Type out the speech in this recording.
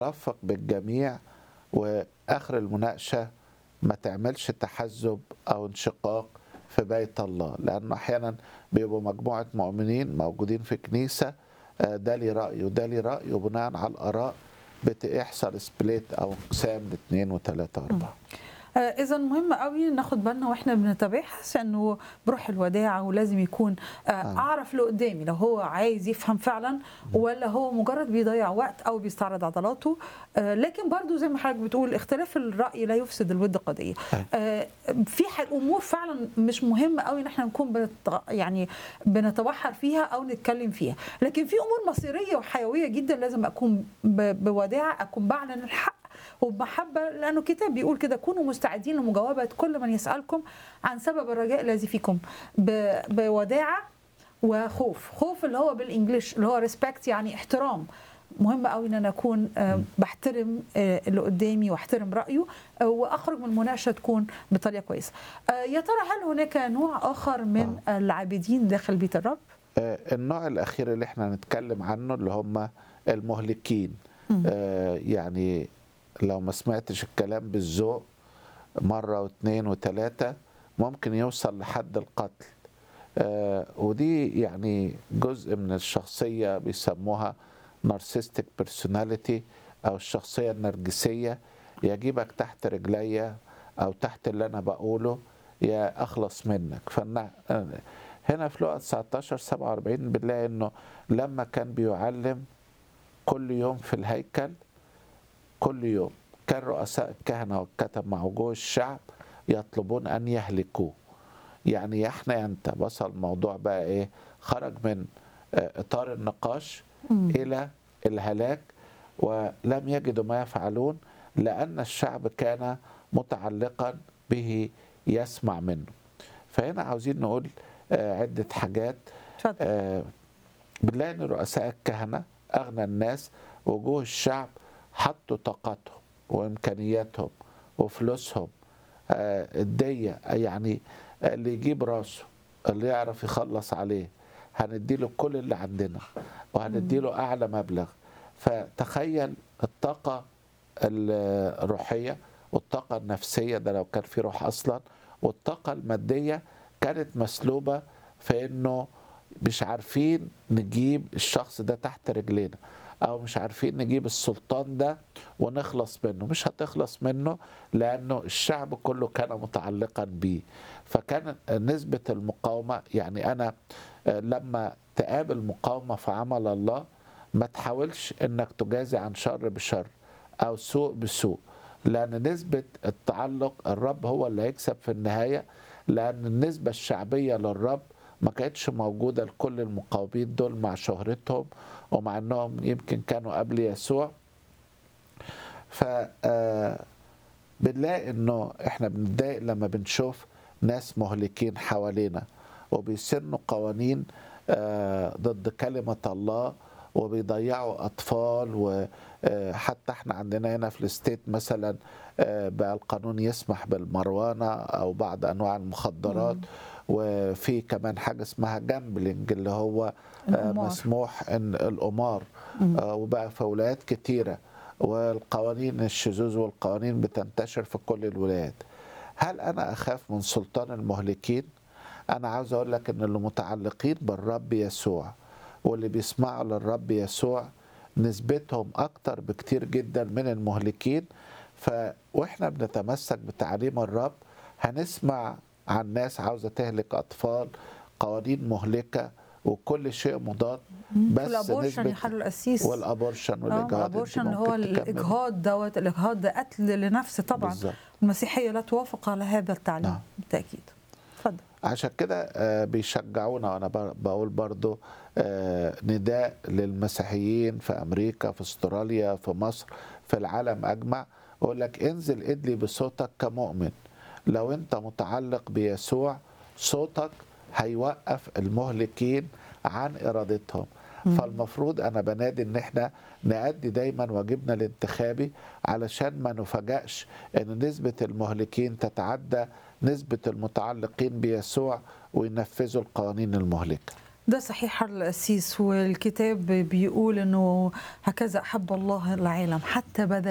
رفق بالجميع واخر المناقشه ما تعملش تحزب او انشقاق في بيت الله لانه احيانا بيبقوا مجموعه مؤمنين موجودين في كنيسه آه، ده لي راي وده لي راي وبناء على الاراء بتحصل سبليت او انقسام لاثنين وثلاثه واربعه اذا مهم قوي ناخد بالنا واحنا بنتباحث انه بروح الوداع ولازم يكون آه، اعرف اللي قدامي لو هو عايز يفهم فعلا ولا هو مجرد بيضيع وقت او بيستعرض عضلاته آه، لكن برضو زي ما حضرتك بتقول اختلاف الراي لا يفسد الود قضيه آه، في ح- امور فعلا مش مهمه قوي ان احنا نكون بنت... يعني بنتبحر فيها او نتكلم فيها لكن في امور مصيريه وحيويه جدا لازم اكون ب... بوداع اكون بعلن الحق وبمحبة لأنه الكتاب بيقول كده كونوا مستعدين لمجاوبة كل من يسألكم عن سبب الرجاء الذي فيكم ب- بوداعة وخوف خوف اللي هو بالإنجليش اللي هو ريسبكت يعني احترام مهم قوي ان انا اكون آه، بحترم آه، اللي قدامي واحترم رايه آه، واخرج من المناقشه تكون بطريقه كويسه. آه، يا ترى هل هناك نوع اخر من العابدين داخل بيت الرب؟ آه، النوع الاخير اللي احنا هنتكلم عنه اللي هم المهلكين آه، يعني لو ما سمعتش الكلام بالذوق مره واثنين وثلاثه ممكن يوصل لحد القتل آه، ودي يعني جزء من الشخصيه بيسموها نارسيستيك بيرسوناليتي او الشخصيه النرجسيه يجيبك تحت رجليا او تحت اللي انا بقوله يا اخلص منك فانا هنا في لقا 19 47 بنلاقي انه لما كان بيعلم كل يوم في الهيكل كل يوم كان رؤساء الكهنه والكتب مع وجوه الشعب يطلبون ان يهلكوه يعني يا احنا يا انت وصل الموضوع بقى ايه خرج من آه، اطار النقاش الى الهلاك ولم يجدوا ما يفعلون لان الشعب كان متعلقا به يسمع منه فهنا عاوزين نقول آه، عده حاجات اتفضل. آه، بنلاقي ان رؤساء الكهنه اغنى الناس وجوه الشعب حطوا طاقتهم وامكانياتهم وفلوسهم آه، الدية يعني اللي يجيب راسه اللي يعرف يخلص عليه هنديله كل اللي عندنا وهنديله اعلى مبلغ فتخيل الطاقه الروحيه والطاقه النفسيه ده لو كان في روح اصلا والطاقه الماديه كانت مسلوبه في انه مش عارفين نجيب الشخص ده تحت رجلينا او مش عارفين نجيب السلطان ده ونخلص منه مش هتخلص منه لانه الشعب كله كان متعلقا بيه فكان نسبة المقاومة يعني انا آه، لما تقابل مقاومة في عمل الله ما تحاولش انك تجازي عن شر بشر او سوء بسوء لان نسبة التعلق الرب هو اللي هيكسب في النهاية لان النسبة الشعبية للرب ما كانتش موجودة لكل المقاومين دول مع شهرتهم ومع انهم يمكن كانوا قبل يسوع ف آه، بنلاقي انه احنا بنتضايق لما بنشوف ناس مهلكين حوالينا وبيسنوا قوانين آه، ضد كلمة الله وبيضيعوا أطفال وحتى احنا عندنا هنا في الستيت مثلا آه، بقى القانون يسمح بالمروانة أو بعض أنواع المخدرات وفي كمان حاجة اسمها جامبلينج اللي هو آه، القمار. مسموح ان القمار آه، وبقى في ولايات كتيرة والقوانين الشذوذ والقوانين بتنتشر في كل الولايات هل انا اخاف من سلطان المهلكين انا عاوز اقول لك ان اللي متعلقين بالرب يسوع واللي بيسمعوا للرب يسوع نسبتهم اكتر بكتير جدا من المهلكين ف واحنا بنتمسك بتعليم الرب هنسمع عن ناس عاوزه تهلك اطفال قوانين مهلكه وكل شيء مضاد بس والابورشن يا نسبه حلو القسيس والابورشن اه والاجهاض الابورشن أنت اللي هو ممكن تكملي. الاجهاض دوت الاجهاض ده قتل لنفس طبعا بالظبط. المسيحيه لا توافق على هذا التعليم نعم. بالتاكيد اتفضل عشان كده آه، بيشجعونا وانا بر- بقول برضو آه، نداء للمسيحيين في امريكا في استراليا في مصر في العالم اجمع يقول لك انزل ادلي بصوتك كمؤمن لو انت متعلق بيسوع صوتك هيوقف المهلكين عن ارادتهم فالمفروض انا بنادي ان احنا نأدي دايما واجبنا الانتخابي علشان ما نفاجئش ان نسبة المهلكين تتعدى نسبة المتعلقين بيسوع وينفذوا القوانين المهلكة ده صحيح القسيس والكتاب بيقول انه هكذا احب الله العالم حتى بذل